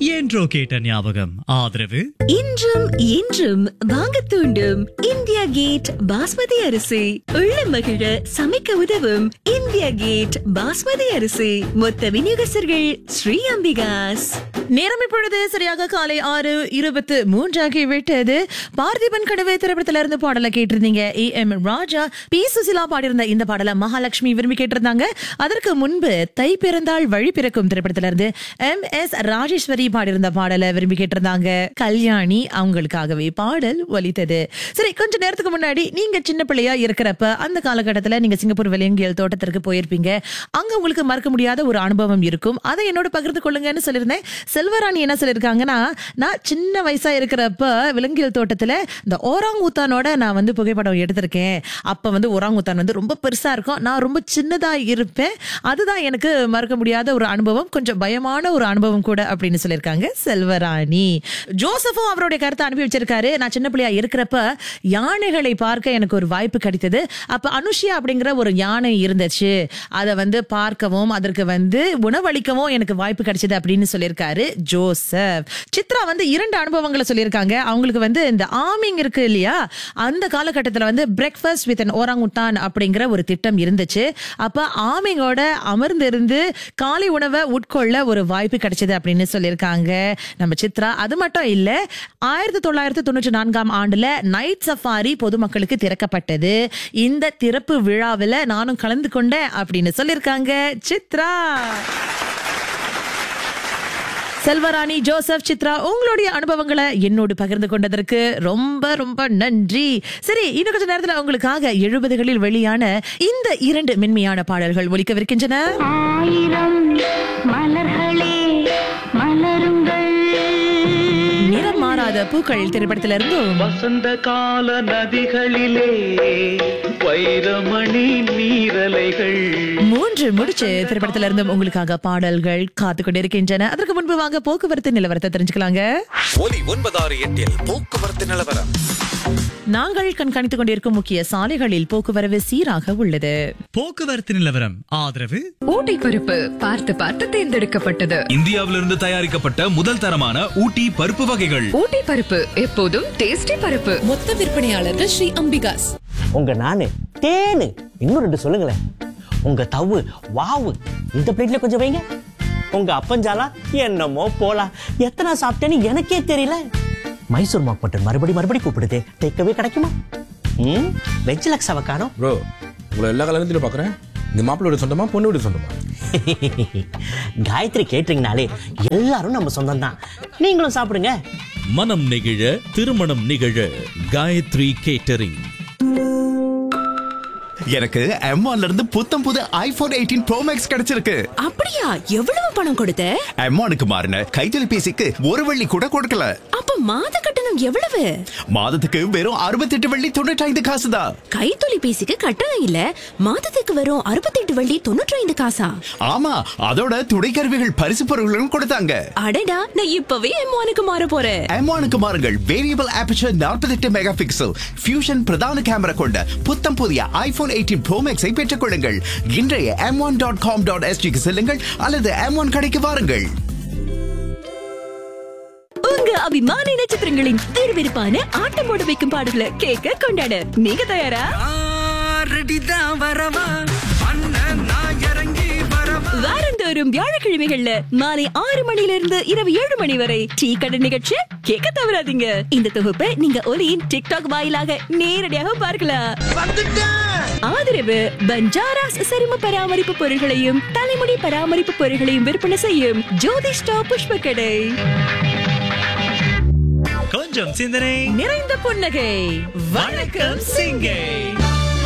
என்றோ கேட்ட ஞாபகம் ஆதரவு இன்றும் என்றும் வாங்க தூண்டும் இந்தியா கேட் பாஸ்மதி அரிசி உள்ள மகிழ சமைக்க உதவும் இந்தியா கேட் பாஸ்மதி அரிசி மொத்த விநியோகஸ்தர்கள் ஸ்ரீ அம்பிகாஸ் நேரம் இப்பொழுது சரியாக காலை ஆறு இருபத்து மூன்றாகி விட்டது பார்த்திபன் கடவை திரைப்படத்துல இருந்து பாடலை கேட்டிருந்தீங்க A M Raja P Susheela பாடியிருந்த இந்த பாடலை மகாலட்சுமி விரும்பி கேட்டிருந்தாங்க அதற்கு முன்பு தை பிறந்தாள் வழி பிறக்கும் திரைப்படத்துல இருந்து எம் எஸ் ராஜேஸ்வரி பாடியிருந்த பாடலை விரும்பி கேட்டிருந்தாங்க கல்யாணி அவங்களுக்காகவே பாடல் ஒலித்தது சரி கொஞ்ச நேரத்துக்கு முன்னாடி நீங்க சின்ன பிள்ளையா இருக்கிறப்ப அந்த காலகட்டத்துல நீங்க சிங்கப்பூர் விலங்கியல் தோட்டத்திற்கு போயிருப்பீங்க அங்க உங்களுக்கு மறக்க முடியாத ஒரு அனுபவம் இருக்கும் அதை என்னோட பகிர்ந்து கொள்ளுங்கன்னு சொல்லியிருந்தேன் செல்வராணி என்ன சொல்லியிருக்காங்கன்னா நான் சின்ன வயசா இருக்கிறப்ப விலங்கியல் தோட்டத்துல இந்த ஓராங் ஊத்தானோட நான் வந்து புகைப்படம் எடுத்திருக்கேன் அப்ப வந்து ஓராங் ஊத்தான் வந்து ரொம்ப பெருசா இருக்கும் நான் ரொம்ப சின்னதா இருப்பேன் அதுதான் எனக்கு மறக்க முடியாத ஒரு அனுபவம் கொஞ்சம் பயமான ஒரு அனுபவம் கூட அப்படின்னு சொல்லியிருக்காங்க செல்வராணி ஜோசஃபும் அவருடைய கருத்தை அனுப்பி வச்சிருக்காரு நான் சின்ன பிள்ளையா இருக்கிறப்ப யானைகளை பார்க்க எனக்கு ஒரு வாய்ப்பு கிடைத்தது அப்ப அனுஷியா அப்படிங்கிற ஒரு யானை இருந்துச்சு அதை வந்து பார்க்கவும் அதற்கு வந்து உணவளிக்கவும் எனக்கு வாய்ப்பு கிடைச்சது அப்படின்னு சொல்லியிருக்காரு ஜோசப் சித்ரா வந்து இரண்டு அனுபவங்களை சொல்லியிருக்காங்க அவங்களுக்கு வந்து இந்த ஆமிங் இருக்கு இல்லையா அந்த காலகட்டத்தில் வந்து breakfast with an orangutan அப்படிங்கிற ஒரு திட்டம் இருந்துச்சு அப்ப ஆமிங்கோட அமர்ந்திருந்து காலை உணவை உட்கொள்ள ஒரு வாய்ப்பு கிடைச்சது அப்படின்னு சொல்லியிருக்காங்க நம்ம சித்ரா அது மட்டும் இல்ல ஆயிரத்தி தொள்ளாயிரத்தி தொண்ணூற்றி நான்காம் ஆண்டுல நைட் சஃபாரி பொதுமக்களுக்கு திறக்கப்பட்டது இந்த திறப்பு விழாவில் நானும் கலந்து கொண்டேன் அப்படின்னு சொல்லியிருக்காங்க சித்ரா செல்வராணி ஜோசப் சித்ரா உங்களுடைய அனுபவங்களை என்னோடு பகிர்ந்து கொண்டதற்கு ரொம்ப ரொம்ப நன்றி சரி இன்னும் கொஞ்ச நேரத்துல உங்களுக்காக எழுபதுகளில் வெளியான இந்த இரண்டு மென்மையான பாடல்கள் ஒலிக்கவிருக்கின்றன ஆயிரம் மலர்களே மலருங்கள் நிறம் மாறாத பூக்கள் திரைப்படத்திலிருந்தும் வசந்த கால நதிகளிலே வைரமணி நீரலைகள் மூன்று முடிச்சு திரைப்படத்திலிருந்தும் உங்களுக்காக பாடல்கள் காத்து கொண்டிருக்கின்றன அதற்கு முன்பு வாங்க போக்குவரத்து நிலவரத்தை தெரிஞ்சுக்கலாங்க ஒலி ஒன்பதாறு எட்டில் போக்குவரத்து நிலவரம் நாங்கள் கண்காணித்துக் கொண்டிருக்கும் முக்கிய சாலைகளில் போக்குவரவு சீராக உள்ளது போக்குவரத்து நிலவரம் ஆதரவு ஊட்டி பருப்பு பார்த்து பார்த்து தேர்ந்தெடுக்கப்பட்டது இந்தியாவிலிருந்து தயாரிக்கப்பட்ட முதல் தரமான ஊட்டி பருப்பு வகைகள் ஊட்டி பருப்பு எப்போதும் டேஸ்டி பருப்பு மொத்த விற்பனையாளர்கள் ஸ்ரீ அம்பிகாஸ் உங்க நானு தேனு இன்னும் ரெண்டு சொல்லுங்களேன் உங்க தவு வாவு இந்த பிளேட்ல கொஞ்சம் வைங்க உங்க அப்பஞ்சாலா என்னமோ போலாம் எத்தனை சாப்பிட்டேன்னு எனக்கே தெரியல மைசூர் மாக் மட்டும் மறுபடி மறுபடி கூப்பிடுது டேக்கவே கிடைக்குமா ம் வெஜ் லக்ஸாவை காணோம் ப்ரோ உங்களை எல்லா கல்யாணத்திலும் பார்க்குறேன் இந்த மாப்பிள்ளோட சொந்தமா பொண்ணு வீடு சொந்தமா காயத்ரி கேட்டீங்கனாலே எல்லாரும் நம்ம சொந்தம் தான் நீங்களும் சாப்பிடுங்க மனம் நெகிழ திருமணம் நிகழ காயத்ரி கேட்டரிங் எனக்கு M1 இருந்து புத்தம் புது ஐபோன் எயிட்டீன் ப்ரோ மேக்ஸ் கிடைச்சிருக்கு அப்படியா எவ்வளவு பணம் கொடுத்த M1க்கு மாறின கைத்தொலைபேசிக்கு ஒரு வெள்ளி கூட கொடுக்கல அப்ப மாத கட்டணம் எவ்வளவு மாதத்துக்கு வெறும் அறுபத்தெட்டு வெள்ளி தொண்ணூற்றி ஐந்து காசு தான் கைத்தொலைபேசிக்கு கட்டணம் இல்ல மாதத்துக்கு வரும் அறுபத்தெட்டு வள்ளி தொண்ணூற்றி ஐந்து காசா ஆமா அதோட துணைக்கருவிகள் பரிசு பொருட்களும் கொடுத்தாங்க அடடா நான் இப்பவே எம்மானுக்கு மாற போறேன் M1க்கு மாறுங்கள் variable aperture 48 megapixel fusion பிரதான கேமரா கொண்ட புத்தம் புதிய ஐபோன் எயிட்டீன் ப்ரோ மேக்ஸை பெற்றுக் கொள்ளுங்கள் இன்றைய M one dot com dot எஸ்டிக்கு செல்லுங்கள் அல்லது எம் ஒன் கடைக்கு வாருங்கள் உங்க அபிமான நட்சத்திரங்களின் விறுவிறுப்பான ஆட்டம் போட வைக்கும் பாடல்களை கேட்க கொண்டாட நீங்க தயாரா வாரந்தோறும் வியாழக்கிழமைகள்ல மாலை ஆறு மணியிலிருந்து இரவு ஏழு மணி வரை டீ கடை நிகழ்ச்சி கேட்க தவறாதீங்க இந்த தொகுப்பை நீங்க ஒலியின் டிக்டாக் வாயிலாக நேரடியாக பார்க்கலாம் ஆதரவு பஞ்சாராஸ் சரும பராமரிப்பு பொருட்களையும் தலைமுடி பராமரிப்பு பொருட்களையும் விற்பனை செய்யும் ஜோதிஷ்டா புஷ்ப கடை கொஞ்சம் சிந்தனை நிறைந்த புன்னகை வணக்கம் சிங்கை